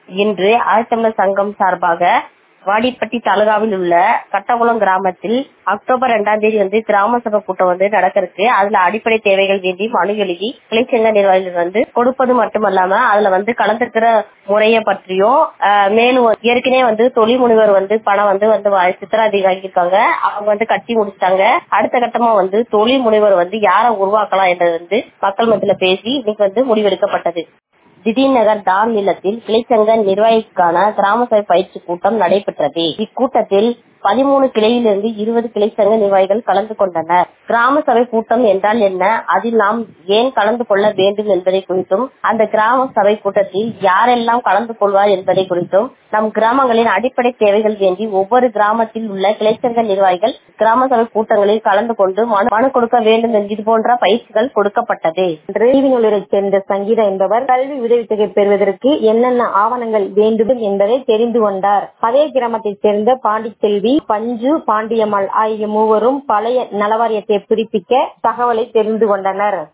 இன்று ஆழ்த்தமிழர் சங்கம் சார்பாக வாடிப்பட்டி தாலுகாவில் உள்ள கட்டகுளம் கிராமத்தில் அக்டோபர் இரண்டாம் தேதி வந்து கிராம சபை கூட்டம் வந்து நடக்க இருக்கு அதுல அடிப்படை தேவைகள் வேண்டி மனு எழுதி கிளைச்சங்க நிர்வாகிகள் வந்து கொடுப்பது மட்டுமல்லாம அதுல வந்து கலந்துக்கிற முறையை பற்றியும் ஆஹ், மேலும் ஏற்கனவே வந்து தொழில் முனைவர் வந்து பணம் வந்து வந்து வா- சித்திராதிகாரி இருக்காங்க அவங்க வந்து கட்டி முடிச்சிட்டாங்க அடுத்த கட்டமா வந்து தொழில் முனைவர் வந்து யாரை உருவாக்கலாம் என்றது வந்து மக்கள் மத்தியில பேசி இன்னைக்கு வந்து முடிவெடுக்கப்பட்டது திடீர் நகர் டான் நிலத்தில் கிளைச்சங்க நிர்வாகிக்கான கிராம சபை பயிற்சி கூட்டம் நடைபெற்றது இக்கூட்டத்தில் பதிமூணு கிளையிலிருந்து இருபது கிளை சங்க நிர்வாகிகள் கலந்து கொண்டனர் கிராம சபை கூட்டம் என்றால் என்ன அதில் நாம் ஏன் கலந்து கொள்ள வேண்டும் என்பதை குறித்தும் அந்த கிராம சபை கூட்டத்தில் யாரெல்லாம் கலந்து கொள்வார் என்பதை குறித்தும் நம் கிராமங்களின் அடிப்படை தேவைகள் வேண்டி ஒவ்வொரு கிராமத்தில் உள்ள கிளைச்சங்க நிர்வாகிகள் கிராம சபை கூட்டங்களில் கலந்து கொண்டு மனு மனு கொடுக்க வேண்டும் என்று இது போன்ற பயிற்சிகள் கொடுக்கப்பட்டது தீவினூரைச் சேர்ந்த சங்கீதா என்பவர் கல்வி உதவித்தொகை பெறுவதற்கு என்னென்ன ஆவணங்கள் வேண்டும் என்பதை தெரிந்து கொண்டார் அதே கிராமத்தைச் சேர்ந்த பாண்டிச்செல்வி பஞ்சு பாண்டியம்மாள் ஆகிய மூவரும் பழைய நலவாரியத்தை புதுப்பிக்க தகவலை தெரிந்து கொண்டனர்